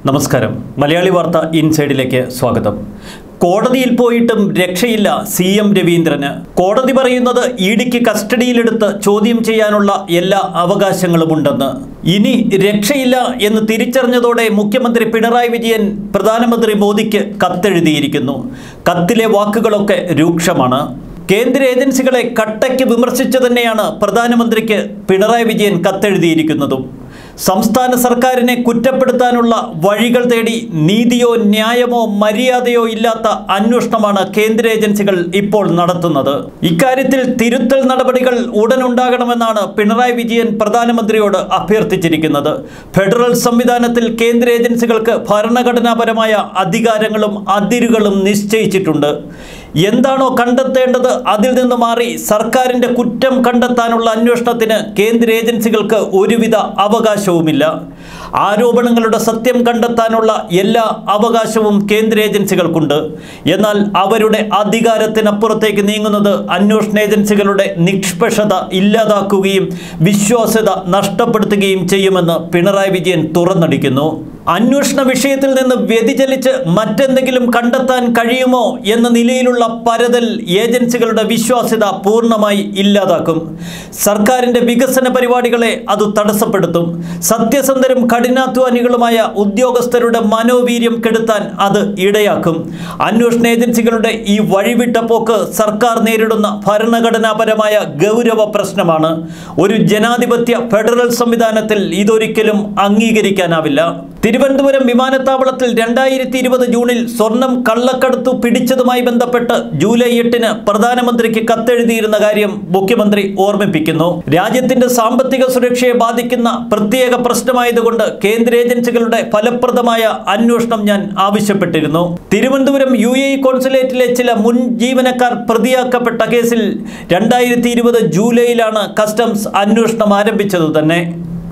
നമസ്കാരം മലയാളി വാർത്ത ഇൻസൈഡിലേക്ക് സ്വാഗതം കോടതിയിൽ പോയിട്ടും രക്ഷയില്ല സി എം രവീന്ദ്രന് കോടതി പറയുന്നത് ഇഡിക്ക് കസ്റ്റഡിയിലെടുത്ത് ചോദ്യം ചെയ്യാനുള്ള എല്ലാ അവകാശങ്ങളുമുണ്ടെന്ന് ഇനി രക്ഷയില്ല എന്ന് തിരിച്ചറിഞ്ഞതോടെ മുഖ്യമന്ത്രി പിണറായി വിജയൻ പ്രധാനമന്ത്രി മോദിക്ക് കത്തെഴുതിയിരിക്കുന്നു കത്തിലെ വാക്കുകളൊക്കെ രൂക്ഷമാണ് കേന്ദ്ര ഏജൻസികളെ കട്ടയ്ക്ക് വിമർശിച്ചു തന്നെയാണ് പ്രധാനമന്ത്രിക്ക് പിണറായി വിജയൻ കത്തെഴുതിയിരിക്കുന്നതും സംസ്ഥാന സർക്കാരിനെ കുറ്റപ്പെടുത്താനുള്ള വഴികൾ തേടി നീതിയോ ന്യായമോ മര്യാദയോ ഇല്ലാത്ത അന്വേഷണമാണ് കേന്ദ്ര ഏജൻസികൾ ഇപ്പോൾ നടത്തുന്നത് ഇക്കാര്യത്തിൽ തിരുത്തൽ നടപടികൾ ഉടനുണ്ടാകണമെന്നാണ് പിണറായി വിജയൻ പ്രധാനമന്ത്രിയോട് അഭ്യർത്ഥിച്ചിരിക്കുന്നത് ഫെഡറൽ സംവിധാനത്തിൽ കേന്ദ്ര ഏജൻസികൾക്ക് ഭരണഘടനാപരമായ അധികാരങ്ങളും അതിരുകളും നിശ്ചയിച്ചിട്ടുണ്ട് എന്താണോ കണ്ടെത്തേണ്ടത് അതിൽ നിന്ന് മാറി സർക്കാരിൻ്റെ കുറ്റം കണ്ടെത്താനുള്ള അന്വേഷണത്തിന് കേന്ദ്ര ഏജൻസികൾക്ക് ഒരുവിധ അവകാശവുമില്ല ആരോപണങ്ങളുടെ സത്യം കണ്ടെത്താനുള്ള എല്ലാ അവകാശവും കേന്ദ്ര ഏജൻസികൾക്കുണ്ട് എന്നാൽ അവരുടെ അധികാരത്തിനപ്പുറത്തേക്ക് നീങ്ങുന്നത് അന്വേഷണ ഏജൻസികളുടെ നിഷ്പക്ഷത ഇല്ലാതാക്കുകയും വിശ്വാസ്യത നഷ്ടപ്പെടുത്തുകയും ചെയ്യുമെന്ന് പിണറായി വിജയൻ തുറന്നടിക്കുന്നു അന്വേഷണ വിഷയത്തിൽ നിന്ന് വ്യതിചലിച്ച് മറ്റെന്തെങ്കിലും കണ്ടെത്താൻ കഴിയുമോ എന്ന നിലയിലുള്ള പരതൽ ഏജൻസികളുടെ വിശ്വാസ്യത പൂർണ്ണമായി ഇല്ലാതാക്കും സർക്കാരിൻ്റെ വികസന പരിപാടികളെ അത് തടസ്സപ്പെടുത്തും സത്യസന്ധരും കഠിനാധ്വാനികളുമായ ഉദ്യോഗസ്ഥരുടെ മനോവീര്യം കെടുത്താൻ അത് ഇടയാക്കും അന്വേഷണ ഏജൻസികളുടെ ഈ വഴിവിട്ട പോക്ക് സർക്കാർ നേരിടുന്ന ഭരണഘടനാപരമായ ഗൗരവ പ്രശ്നമാണ് ഒരു ജനാധിപത്യ ഫെഡറൽ സംവിധാനത്തിൽ ഇതൊരിക്കലും അംഗീകരിക്കാനാവില്ല തിരുവനന്തപുരം വിമാനത്താവളത്തിൽ രണ്ടായിരത്തി ഇരുപത് ജൂണിൽ സ്വർണം കള്ളക്കടത്തു പിടിച്ചതുമായി ബന്ധപ്പെട്ട് ജൂലൈ എട്ടിന് പ്രധാനമന്ത്രിക്ക് കത്തെഴുതിയിരുന്ന കാര്യം മുഖ്യമന്ത്രി ഓർമ്മിപ്പിക്കുന്നു രാജ്യത്തിന്റെ സാമ്പത്തിക സുരക്ഷയെ ബാധിക്കുന്ന പ്രത്യേക പ്രശ്നമായതുകൊണ്ട് കേന്ദ്ര ഏജൻസികളുടെ ഫലപ്രദമായ അന്വേഷണം ഞാൻ ആവശ്യപ്പെട്ടിരുന്നു തിരുവനന്തപുരം യു എ കോൺസുലേറ്റിലെ ചില മുൻ ജീവനക്കാർ പ്രതിയാക്കപ്പെട്ട കേസിൽ രണ്ടായിരത്തി ഇരുപത് ജൂലൈയിലാണ് കസ്റ്റംസ് അന്വേഷണം ആരംഭിച്ചത് തന്നെ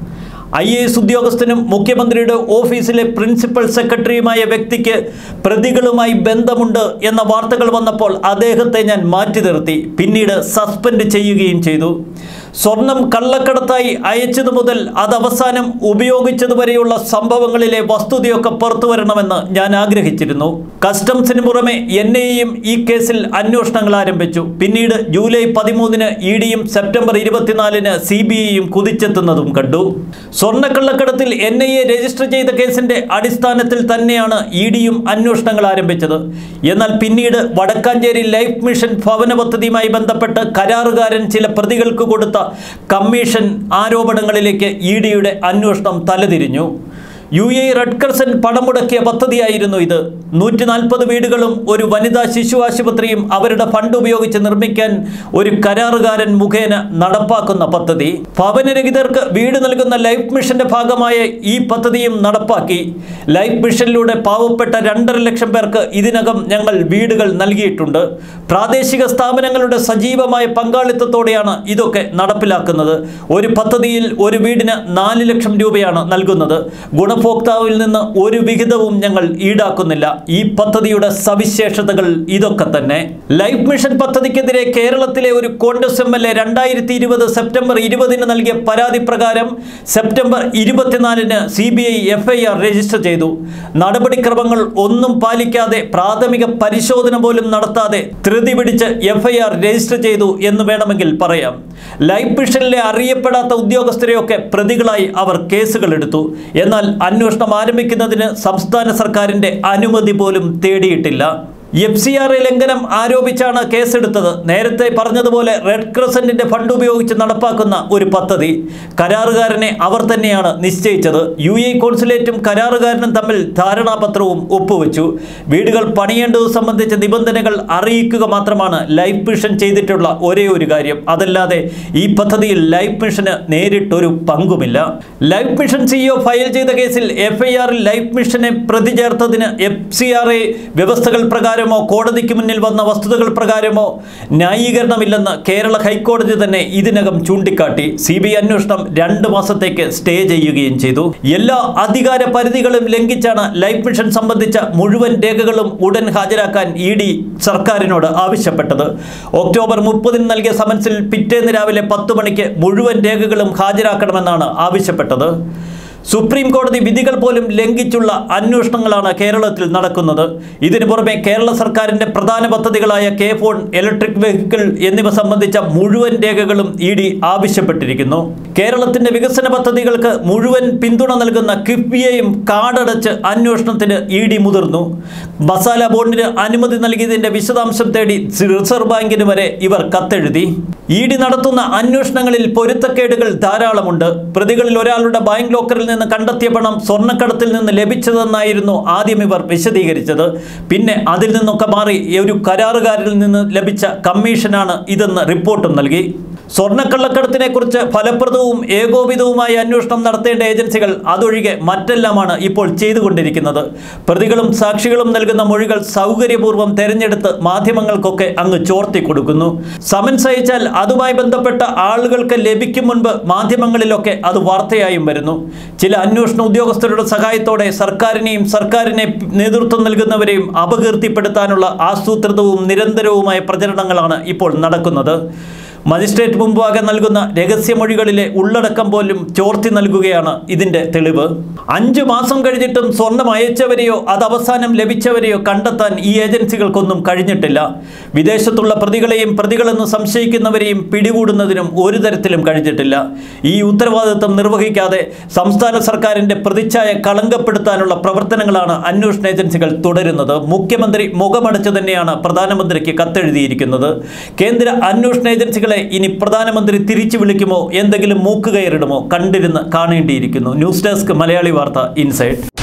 ഐ എ എസ് ഉദ്യോഗസ്ഥനും മുഖ്യമന്ത്രിയുടെ ഓഫീസിലെ പ്രിൻസിപ്പൽ സെക്രട്ടറിയുമായ വ്യക്തിക്ക് പ്രതികളുമായി ബന്ധമുണ്ട് എന്ന വാർത്തകൾ വന്നപ്പോൾ അദ്ദേഹത്തെ ഞാൻ മാറ്റി നിർത്തി പിന്നീട് സസ്പെൻഡ് ചെയ്യുകയും ചെയ്തു സ്വർണം കള്ളക്കടത്തായി അയച്ചതു മുതൽ അത് അവസാനം ഉപയോഗിച്ചതുവരെയുള്ള സംഭവങ്ങളിലെ വസ്തുതയൊക്കെ പുറത്തു വരണമെന്ന് ഞാൻ ആഗ്രഹിച്ചിരുന്നു കസ്റ്റംസിന് പുറമെ എൻ ഐയും ഈ കേസിൽ അന്വേഷണങ്ങൾ ആരംഭിച്ചു പിന്നീട് ജൂലൈ പതിമൂന്നിന് ഇ ഡിയും സെപ്റ്റംബർ ഇരുപത്തിനാലിന് സി ബി ഐയും കുതിച്ചെത്തുന്നതും കണ്ടു സ്വർണ്ണക്കള്ളക്കടത്തിൽ എൻ ഐ എ രജിസ്റ്റർ ചെയ്ത കേസിന്റെ അടിസ്ഥാനത്തിൽ തന്നെയാണ് ഇ ഡിയും അന്വേഷണങ്ങൾ ആരംഭിച്ചത് എന്നാൽ പിന്നീട് വടക്കാഞ്ചേരി ലൈഫ് മിഷൻ ഭവന പദ്ധതിയുമായി ബന്ധപ്പെട്ട് കരാറുകാരൻ ചില പ്രതികൾക്ക് കൊടുത്ത കമ്മീഷൻ ആരോപണങ്ങളിലേക്ക് ഇ ഡിയുടെ അന്വേഷണം തലതിരിഞ്ഞു യു എ റെഡ് ക്രസൻ പണം മുടക്കിയ പദ്ധതിയായിരുന്നു ഇത് നൂറ്റി നാൽപ്പത് വീടുകളും ഒരു വനിതാ ശിശു ആശുപത്രിയും അവരുടെ ഫണ്ട് ഉപയോഗിച്ച് നിർമ്മിക്കാൻ ഒരു കരാറുകാരൻ മുഖേന നടപ്പാക്കുന്ന പദ്ധതി ഭവനരഹിതർക്ക് വീട് നൽകുന്ന ലൈഫ് മിഷന്റെ ഭാഗമായ ഈ പദ്ധതിയും നടപ്പാക്കി ലൈഫ് മിഷനിലൂടെ പാവപ്പെട്ട രണ്ടര ലക്ഷം പേർക്ക് ഇതിനകം ഞങ്ങൾ വീടുകൾ നൽകിയിട്ടുണ്ട് പ്രാദേശിക സ്ഥാപനങ്ങളുടെ സജീവമായ പങ്കാളിത്തത്തോടെയാണ് ഇതൊക്കെ നടപ്പിലാക്കുന്നത് ഒരു പദ്ധതിയിൽ ഒരു വീടിന് നാല് ലക്ഷം രൂപയാണ് നൽകുന്നത് ഗുണഭോക്താവിൽ നിന്ന് ഒരു വിഹിതവും ഞങ്ങൾ ഈടാക്കുന്നില്ല ഈ പദ്ധതിയുടെ സവിശേഷതകൾ ഇതൊക്കെ തന്നെ ലൈഫ് മിഷൻ പദ്ധതിക്കെതിരെ കേരളത്തിലെ ഒരു കോൺഗ്രസ് എം എൽ എ രണ്ടായിരത്തി ഇരുപത് സെപ്റ്റംബർ ഇരുപതിന് നൽകിയ പരാതി പ്രകാരം സെപ്റ്റംബർ ഇരുപത്തിനാലിന് C B I F I R register ചെയ്തു നടപടിക്രമങ്ങൾ ഒന്നും പാലിക്കാതെ പ്രാഥമിക പരിശോധന പോലും നടത്താതെ ധൃതി പിടിച്ച് എഫ് ഐ ആർ രജിസ്റ്റർ ചെയ്തു എന്ന് വേണമെങ്കിൽ പറയാം ലൈഫ് മിഷനിലെ അറിയപ്പെടാത്ത ഉദ്യോഗസ്ഥരെയൊക്കെ പ്രതികളായി അവർ കേസുകൾ എടുത്തു എന്നാൽ അന്വേഷണം ആരംഭിക്കുന്നതിന് സംസ്ഥാന സർക്കാരിൻ്റെ അനുമതി പോലും തേടിയിട്ടില്ല എഫ് സി ആർ ലംഘനം ആരോപിച്ചാണ് കേസെടുത്തത് നേരത്തെ പറഞ്ഞതുപോലെ റെഡ് ക്രസന്റിന്റെ ഫണ്ട് ഉപയോഗിച്ച് നടപ്പാക്കുന്ന ഒരു പദ്ധതി കരാറുകാരനെ അവർ തന്നെയാണ് നിശ്ചയിച്ചത് യു എ കോൺസുലേറ്റും കരാറുകാരനും തമ്മിൽ ധാരണാപത്രവും ഒപ്പുവെച്ചു വീടുകൾ പണിയേണ്ടത് സംബന്ധിച്ച നിബന്ധനകൾ അറിയിക്കുക മാത്രമാണ് ലൈഫ് മിഷൻ ചെയ്തിട്ടുള്ള ഒരേ ഒരു കാര്യം അതല്ലാതെ ഈ പദ്ധതിയിൽ ലൈഫ് മിഷന് നേരിട്ടൊരു പങ്കുമില്ല ലൈഫ് മിഷൻ സിഇഒ ഫയൽ ചെയ്ത കേസിൽ എഫ് ഐ ആറിൽ ലൈഫ് മിഷനെ പ്രതി ചേർത്തതിന് എഫ് സി ആർ എ വ്യവസ്ഥകൾ പ്രകാരമോ കോടതിക്ക് മുന്നിൽ വന്ന വസ്തുതകൾ പ്രകാരമോ ന്യായീകരണമില്ലെന്ന് കേരള ഹൈക്കോടതി തന്നെ ഇതിനകം ചൂണ്ടിക്കാട്ടി സി ബി ഐ അന്വേഷണം രണ്ട് മാസത്തേക്ക് സ്റ്റേ ചെയ്യുകയും ചെയ്തു എല്ലാ അധികാര പരിധികളും ലംഘിച്ചാണ് ലൈഫ് മിഷൻ സംബന്ധിച്ച മുഴുവൻ രേഖകളും ഉടൻ ഹാജരാക്കാൻ ഇ ഡി സർക്കാരിനോട് ആവശ്യപ്പെട്ടത് ഒക്ടോബർ മുപ്പതിന് നൽകിയ സമൻസിൽ പിറ്റേന്ന് രാവിലെ പത്ത് മണിക്ക് മുഴുവൻ രേഖകളും ഹാജരാക്കണമെന്നാണ് ആവശ്യപ്പെട്ടത് സുപ്രീം കോടതി വിധികൾ പോലും ലംഘിച്ചുള്ള അന്വേഷണങ്ങളാണ് കേരളത്തിൽ നടക്കുന്നത് ഇതിനു പുറമെ കേരള സർക്കാരിന്റെ പ്രധാന പദ്ധതികളായ കെ ഫോൺ ഇലക്ട്രിക് വെഹിക്കിൾ എന്നിവ സംബന്ധിച്ച മുഴുവൻ രേഖകളും ഇ ഡി ആവശ്യപ്പെട്ടിരിക്കുന്നു കേരളത്തിന്റെ വികസന പദ്ധതികൾക്ക് മുഴുവൻ പിന്തുണ നൽകുന്ന കിഫ്ബിയെയും കാടടച്ച് അന്വേഷണത്തിന് ഇ ഡി മുതിർന്നു മസാല ബോണ്ടിന് അനുമതി നൽകിയതിന്റെ വിശദാംശം തേടി റിസർവ് ബാങ്കിന് വരെ ഇവർ കത്തെഴുതി ഇ ഡി നടത്തുന്ന അന്വേഷണങ്ങളിൽ പൊരുത്തക്കേടുകൾ ധാരാളമുണ്ട് പ്രതികളിൽ ഒരാളുടെ ബാങ്ക് ലോക്കറിൽ നിന്ന് കണ്ടെത്തിയ പണം സ്വർണ്ണക്കടത്തിൽ നിന്ന് ലഭിച്ചതെന്നായിരുന്നു ആദ്യം ഇവർ വിശദീകരിച്ചത് പിന്നെ അതിൽ നിന്നൊക്കെ മാറി ഒരു കരാറുകാരിൽ നിന്ന് ലഭിച്ച കമ്മീഷനാണ് ഇതെന്ന് റിപ്പോർട്ടും നൽകി സ്വർണ്ണക്കള്ളക്കടത്തിനെ കുറിച്ച് ഫലപ്രദവും ഏകോപിതവുമായ അന്വേഷണം നടത്തേണ്ട ഏജൻസികൾ അതൊഴികെ മറ്റെല്ലാമാണ് ഇപ്പോൾ ചെയ്തുകൊണ്ടിരിക്കുന്നത് പ്രതികളും സാക്ഷികളും നൽകുന്ന മൊഴികൾ സൗകര്യപൂർവ്വം തെരഞ്ഞെടുത്ത് മാധ്യമങ്ങൾക്കൊക്കെ അങ്ങ് ചോർത്തി കൊടുക്കുന്നു സമൻസ് അയച്ചാൽ അതുമായി ബന്ധപ്പെട്ട ആളുകൾക്ക് ലഭിക്കും മുൻപ് മാധ്യമങ്ങളിലൊക്കെ അത് വാർത്തയായും വരുന്നു ചില അന്വേഷണ ഉദ്യോഗസ്ഥരുടെ സഹായത്തോടെ സർക്കാരിനെയും സർക്കാരിനെ നേതൃത്വം നൽകുന്നവരെയും അപകീർത്തിപ്പെടുത്താനുള്ള ആസൂത്രിതവും നിരന്തരവുമായ പ്രചരണങ്ങളാണ് ഇപ്പോൾ നടക്കുന്നത് മജിസ്ട്രേറ്റ് മുമ്പാകെ നൽകുന്ന രഹസ്യമൊഴികളിലെ ഉള്ളടക്കം പോലും ചോർത്തി നൽകുകയാണ് ഇതിന്റെ തെളിവ് അഞ്ചു മാസം കഴിഞ്ഞിട്ടും സ്വർണം അയച്ചവരെയോ അത് അവസാനം ലഭിച്ചവരെയോ കണ്ടെത്താൻ ഈ ഏജൻസികൾക്കൊന്നും കഴിഞ്ഞിട്ടില്ല വിദേശത്തുള്ള പ്രതികളെയും പ്രതികളെന്ന് സംശയിക്കുന്നവരെയും പിടികൂടുന്നതിനും ഒരു തരത്തിലും കഴിഞ്ഞിട്ടില്ല ഈ ഉത്തരവാദിത്വം നിർവഹിക്കാതെ സംസ്ഥാന സർക്കാരിന്റെ പ്രതിച്ഛായ കളങ്കപ്പെടുത്താനുള്ള പ്രവർത്തനങ്ങളാണ് അന്വേഷണ ഏജൻസികൾ തുടരുന്നത് മുഖ്യമന്ത്രി മുഖമടച്ചു തന്നെയാണ് പ്രധാനമന്ത്രിക്ക് കത്തെഴുതിയിരിക്കുന്നത് കേന്ദ്ര അന്വേഷണ ഏജൻസികളെ ഇനി പ്രധാനമന്ത്രി തിരിച്ചു വിളിക്കുമോ എന്തെങ്കിലും മൂക്കുകയറിടുമോ കണ്ടിരുന്ന് കാണേണ്ടിയിരിക്കുന്നു ന്യൂസ് ഡെസ്ക് മലയാളി വാർത്ത ഇൻസൈറ്റ്